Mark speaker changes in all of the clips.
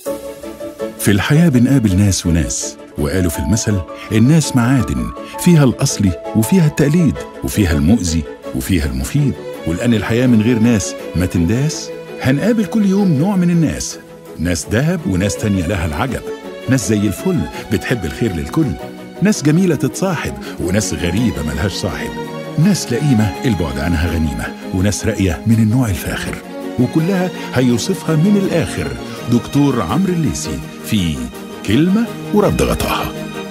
Speaker 1: في الحياة بنقابل ناس وناس وقالوا في المثل الناس معادن فيها الأصلي وفيها التقليد وفيها المؤذي وفيها المفيد ولأن الحياة من غير ناس ما تنداس هنقابل كل يوم نوع من الناس ناس دهب وناس تانية لها العجب ناس زي الفل بتحب الخير للكل ناس جميلة تتصاحب وناس غريبة ملهاش صاحب ناس لئيمة البعد عنها غنيمة وناس راقية من النوع الفاخر وكلها هيوصفها من الآخر دكتور عمرو الليسي في كلمة ورد غطاها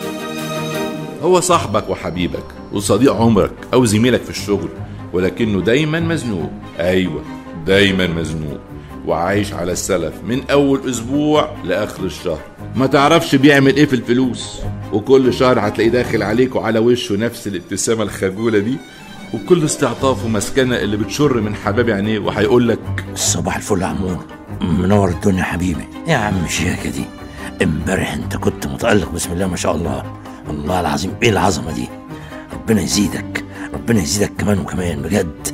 Speaker 2: هو صاحبك وحبيبك وصديق عمرك أو زميلك في الشغل ولكنه دايما مزنوق أيوة دايما مزنوق وعايش على السلف من أول أسبوع لآخر الشهر ما تعرفش بيعمل إيه في الفلوس وكل شهر هتلاقيه داخل عليك وعلى وشه نفس الابتسامة الخجولة دي وكل استعطاف ومسكنة اللي بتشر من حباب عينيه وهيقول لك
Speaker 3: صباح الفل يا عمور منور الدنيا حبيبي يا عم الشياكة دي امبارح انت كنت متألق بسم الله ما شاء الله والله العظيم ايه العظمة دي ربنا يزيدك ربنا يزيدك كمان وكمان بجد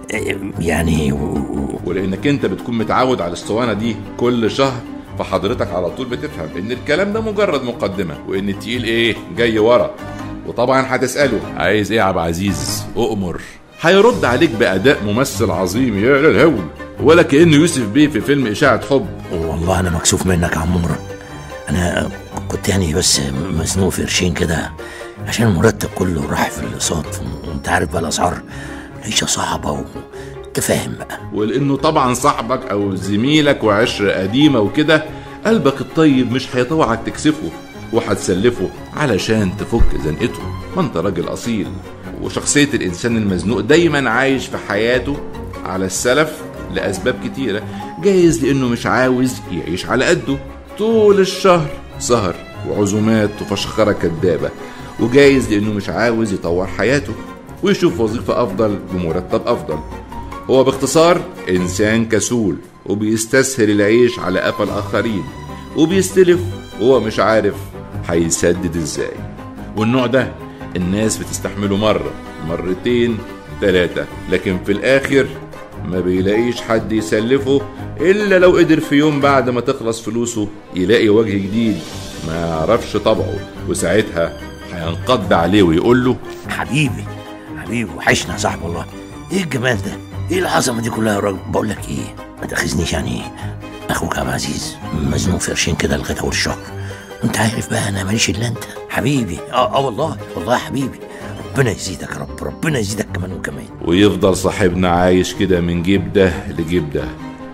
Speaker 3: يعني و... و-
Speaker 2: ولانك انت بتكون متعود على الاسطوانه دي كل شهر فحضرتك على طول بتفهم ان الكلام ده مجرد مقدمه وان التقيل ايه جاي ورا وطبعا هتساله عايز ايه يا عبد العزيز اؤمر هيرد عليك باداء ممثل عظيم يا للهول ولا كانه يوسف بيه في فيلم اشاعه حب
Speaker 3: والله انا مكسوف منك يا عمور انا كنت يعني بس مزنوق في قرشين كده عشان المرتب كله راح في الاقساط وانت عارف بقى الاسعار العيشه صعبه و... انت فاهم بقى
Speaker 2: ولانه طبعا صاحبك او زميلك وعشره قديمه وكده قلبك الطيب مش هيطوعك تكسفه وهتسلفه علشان تفك زنقته ما انت راجل اصيل وشخصيه الانسان المزنوق دايما عايش في حياته على السلف لاسباب كتيره جايز لانه مش عاوز يعيش على قده طول الشهر سهر وعزومات وفشخره كدابه وجايز لانه مش عاوز يطور حياته ويشوف وظيفه افضل بمرتب افضل هو باختصار إنسان كسول وبيستسهل العيش على قفا الآخرين وبيستلف وهو مش عارف هيسدد ازاي والنوع ده الناس بتستحمله مرة مرتين ثلاثة لكن في الآخر ما بيلاقيش حد يسلفه إلا لو قدر في يوم بعد ما تخلص فلوسه يلاقي وجه جديد ما يعرفش طبعه وساعتها هينقض عليه ويقول له
Speaker 3: حبيبي حبيبي وحشنا يا صاحب والله ايه الجمال ده ايه العظمه دي كلها يا راجل بقول لك ايه ما تاخذنيش يعني اخوك يا عبد العزيز مزنوق في قرشين كده لغايه اول الشهر وانت عارف بقى انا ماليش الا انت حبيبي اه اه والله والله يا حبيبي ربنا يزيدك يا رب ربنا يزيدك كمان وكمان
Speaker 2: ويفضل صاحبنا عايش كده من جيب ده لجيب ده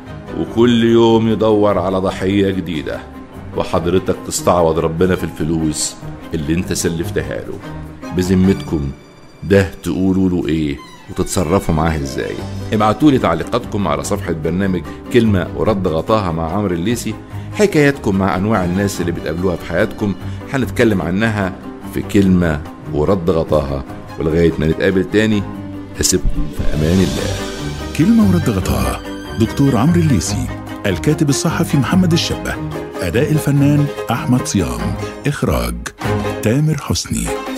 Speaker 2: وكل يوم يدور على ضحية جديدة وحضرتك تستعوض ربنا في الفلوس اللي انت سلفتها له بذمتكم ده تقولوا له ايه وتتصرفوا معاه ازاي ابعتوا لي تعليقاتكم على صفحة برنامج كلمة ورد غطاها مع عمرو الليسي حكاياتكم مع انواع الناس اللي بتقابلوها في حياتكم هنتكلم عنها في كلمة ورد غطاها ولغاية ما نتقابل تاني أسيبكم في أمان الله
Speaker 1: كلمة ورد غطاها دكتور عمرو الليسي الكاتب الصحفي محمد الشبه أداء الفنان أحمد صيام إخراج تامر حسني